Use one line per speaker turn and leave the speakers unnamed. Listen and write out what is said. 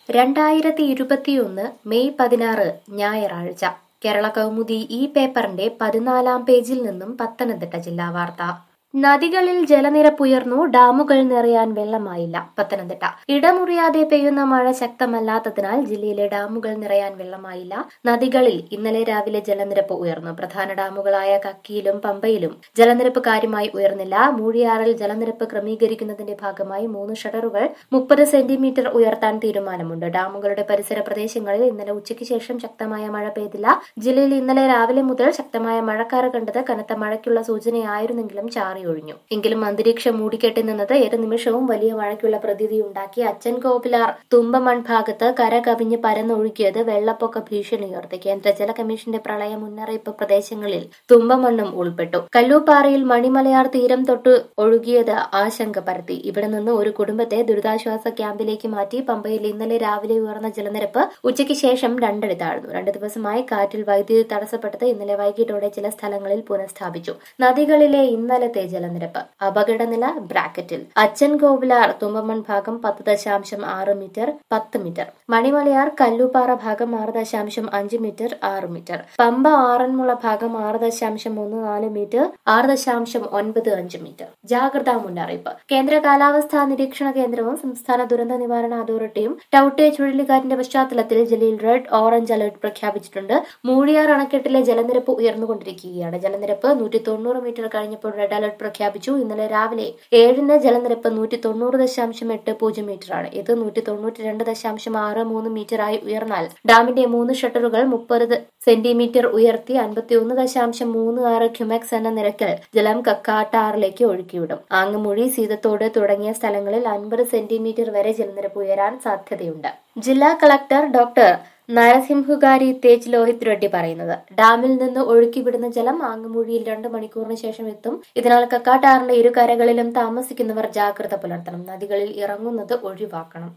രണ്ടായിരത്തി ഇരുപത്തിയൊന്ന് മെയ് പതിനാറ് ഞായറാഴ്ച കേരള കൗമുദി ഈ പേപ്പറിന്റെ പതിനാലാം പേജിൽ നിന്നും പത്തനംതിട്ട ജില്ലാ വാർത്ത നദികളിൽ ജലനിരപ്പ് ഉയർന്നു ഡാമുകൾ നിറയാൻ വെള്ളമായില്ല പത്തനംതിട്ട ഇടമുറിയാതെ പെയ്യുന്ന മഴ ശക്തമല്ലാത്തതിനാൽ ജില്ലയിലെ ഡാമുകൾ നിറയാൻ വെള്ളമായില്ല നദികളിൽ ഇന്നലെ രാവിലെ ജലനിരപ്പ് ഉയർന്നു പ്രധാന ഡാമുകളായ കക്കിയിലും പമ്പയിലും ജലനിരപ്പ് കാര്യമായി ഉയർന്നില്ല മൂഴിയാറിൽ ജലനിരപ്പ് ക്രമീകരിക്കുന്നതിന്റെ ഭാഗമായി മൂന്ന് ഷട്ടറുകൾ മുപ്പത് സെന്റിമീറ്റർ ഉയർത്താൻ തീരുമാനമുണ്ട് ഡാമുകളുടെ പരിസര പ്രദേശങ്ങളിൽ ഇന്നലെ ഉച്ചയ്ക്ക് ശേഷം ശക്തമായ മഴ പെയ്തില്ല ജില്ലയിൽ ഇന്നലെ രാവിലെ മുതൽ ശക്തമായ മഴക്കാറ് കണ്ടത് കനത്ത മഴയ്ക്കുള്ള സൂചനയായിരുന്നെങ്കിലും ചാറി ഒഴിഞ്ഞു എങ്കിലും അന്തരീക്ഷം മൂടിക്കെട്ടി നിന്നത് ഏത് നിമിഷവും വലിയ മഴയ്ക്കുള്ള പ്രതീതി ഉണ്ടാക്കി അച്ചൻ കോപ്പിലാർ തുമ്പമൺ ഭാഗത്ത് കര കവിഞ്ഞ് പരന്നൊഴുകിയത് വെള്ളപ്പൊക്ക ഭീഷണി ഉയർത്തി കേന്ദ്ര ജല കമ്മീഷന്റെ പ്രളയ മുന്നറിയിപ്പ് പ്രദേശങ്ങളിൽ തുമ്പമണ്ണും ഉൾപ്പെട്ടു കല്ലൂപ്പാറയിൽ മണിമലയാർ തീരം തൊട്ട് ഒഴുകിയത് ആശങ്ക പരത്തി ഇവിടെ നിന്ന് ഒരു കുടുംബത്തെ ദുരിതാശ്വാസ ക്യാമ്പിലേക്ക് മാറ്റി പമ്പയിൽ ഇന്നലെ രാവിലെ ഉയർന്ന ജലനിരപ്പ് ഉച്ചയ്ക്ക് ശേഷം രണ്ടടി താഴ്ന്നു രണ്ട് ദിവസമായി കാറ്റിൽ വൈദ്യുതി തടസ്സപ്പെട്ടത് ഇന്നലെ വൈകിട്ടോടെ ചില സ്ഥലങ്ങളിൽ പുനഃസ്ഥാപിച്ചു നദികളിലെ ഇന്നലത്തെ ജലനിരപ്പ് അപകടനില ബ്രാക്കറ്റിൽ അച്ചൻ കോവിലാർ തുമ്പമൺ ഭാഗം പത്ത് ദശാംശം ആറ് മീറ്റർ പത്ത് മീറ്റർ മണിമലയാർ കല്ലുപാറ ഭാഗം ആറ് ദശാംശം അഞ്ച് മീറ്റർ ആറ് മീറ്റർ പമ്പ ആറന്മുള ഭാഗം ആറ് ദശാംശം മൂന്ന് നാല് മീറ്റർ ആറ് ദശാംശം ഒൻപത് അഞ്ച് മീറ്റർ ജാഗ്രതാ മുന്നറിയിപ്പ് കേന്ദ്ര കാലാവസ്ഥാ നിരീക്ഷണ കേന്ദ്രവും സംസ്ഥാന ദുരന്ത നിവാരണ അതോറിറ്റിയും ടൌട്ടെ ചുഴലിക്കാറ്റിന്റെ പശ്ചാത്തലത്തിൽ ജില്ലയിൽ റെഡ് ഓറഞ്ച് അലർട്ട് പ്രഖ്യാപിച്ചിട്ടുണ്ട് മൂഴിയാർ അണക്കെട്ടിലെ ജലനിരപ്പ് ഉയർന്നുകൊണ്ടിരിക്കുകയാണ് ജലനിരപ്പ് നൂറ്റി തൊണ്ണൂറ് മീറ്റർ കഴിഞ്ഞപ്പോൾ റെഡ് അലർട്ട് പ്രഖ്യാപിച്ചു ഇന്നലെ രാവിലെ ഏഴിന് ജലനിരപ്പ് നൂറ്റി തൊണ്ണൂറ് ദശാംശം എട്ട് പൂജ്യം മീറ്ററാണ് ഇത് നൂറ്റി തൊണ്ണൂറ്റി രണ്ട് ദശാംശം ആറ് മൂന്ന് മീറ്ററായി ഉയർന്നാൽ ഡാമിന്റെ മൂന്ന് ഷട്ടറുകൾ മുപ്പത് സെന്റിമീറ്റർ ഉയർത്തി അൻപത്തിയൊന്ന് ദശാംശം മൂന്ന് ആറ് ക്യുമെക്സ് എന്ന നിരക്കിൽ ജലം കക്കാട്ടാറിലേക്ക് ഒഴുക്കിവിടും ആങ്ങമൂഴി സീതത്തോട് തുടങ്ങിയ സ്ഥലങ്ങളിൽ അൻപത് സെന്റിമീറ്റർ വരെ ജലനിരപ്പ് ഉയരാൻ സാധ്യതയുണ്ട് ജില്ലാ കളക്ടർ ഡോക്ടർ നരസിംഹുകാരി തേജ് ലോഹിത് റെഡ്ഡി പറയുന്നത് ഡാമിൽ നിന്ന് ഒഴുക്കിവിടുന്ന ജലം ആങ്ങമൂഴിയിൽ രണ്ട് മണിക്കൂറിന് ശേഷം എത്തും ഇതിനാൽ കക്കാട്ടാറിന്റെ ഇരു കരകളിലും താമസിക്കുന്നവർ ജാഗ്രത പുലർത്തണം നദികളിൽ ഇറങ്ങുന്നത് ഒഴിവാക്കണം